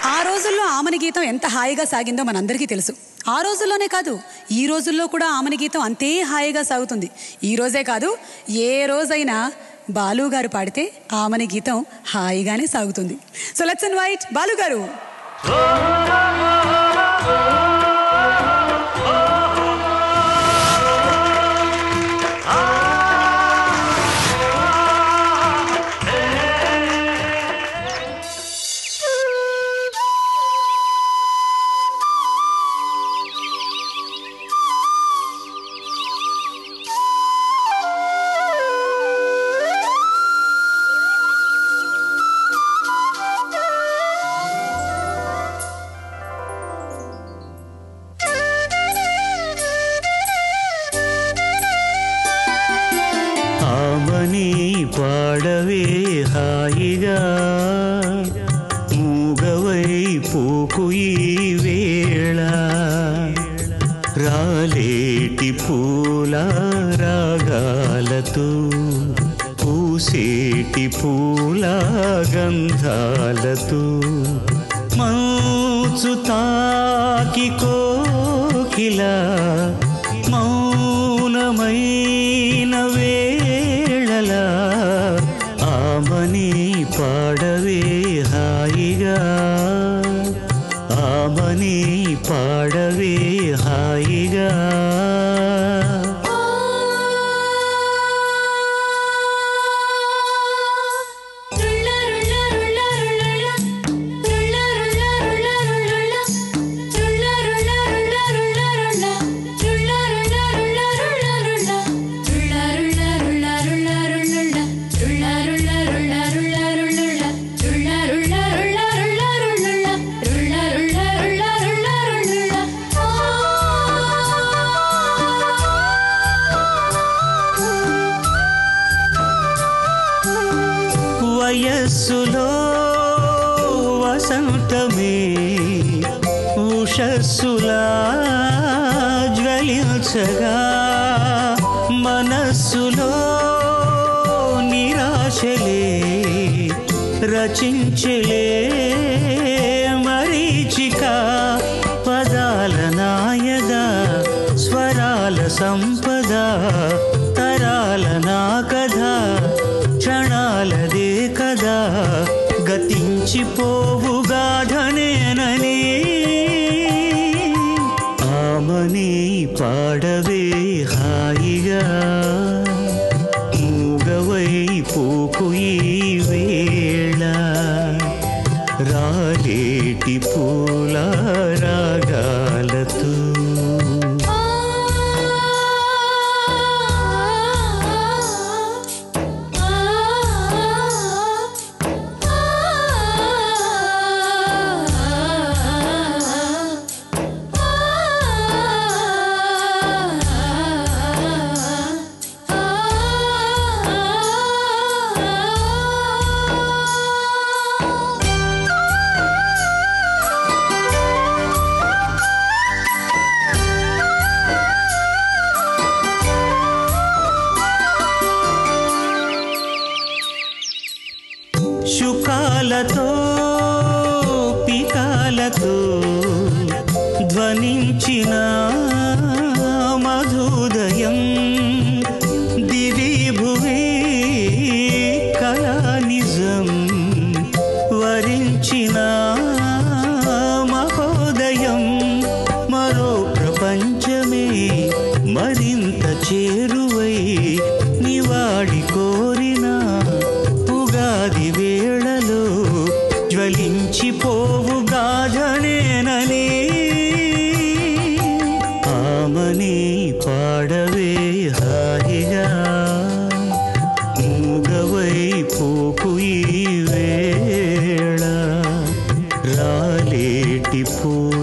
ఆ రోజుల్లో ఆమని గీతం ఎంత హాయిగా సాగిందో మనందరికీ తెలుసు ఆ రోజుల్లోనే కాదు ఈ రోజుల్లో కూడా ఆమని గీతం అంతే హాయిగా సాగుతుంది ఈ రోజే కాదు ఏ రోజైనా బాలు గారు పాడితే ఆమని గీతం హాయిగానే సాగుతుంది so let's and white Balu గారు ఆమని పాడవే హాయిగా మూగవై పోకు ఈ వేళ రాలేటి పూల రాగాలతో పూసేటి పూల గంధాలతో మౌచు తాకి కోకిలా మౌనమైన వేళలా ఆమని పాడవే హాయిగా ఆమని పాడవే హాయిగా వయస్సులో వసంతమే ఉషస్సులా జ్వలించగా మనస్సులో నిరాశలే రచించలే మరీచిక పదాల నాయదా స్వరాల సంపద తరాల నా కథ క్షణాలదే కదా గతించిపోవు గాథనేనని ఆమని పాడవే హాయిగా మూగవై పోకు ఈ వేళ రాలేటి పూల రాగాలతో శుకాలతో పికాలతో ధ్వనించిన మధుదయం దివి భువి కళా నిజం వరించిన మహోదయం మరో ప్రపంచమే మరింత చేరువై నివాడి కోరిన ఉగాది వేళలో జ్వలించిపోవు గాథనేనని ఆమని పాడవే హాయిగా మూగవై పోకు ఈ వేళ రాలేటి పూ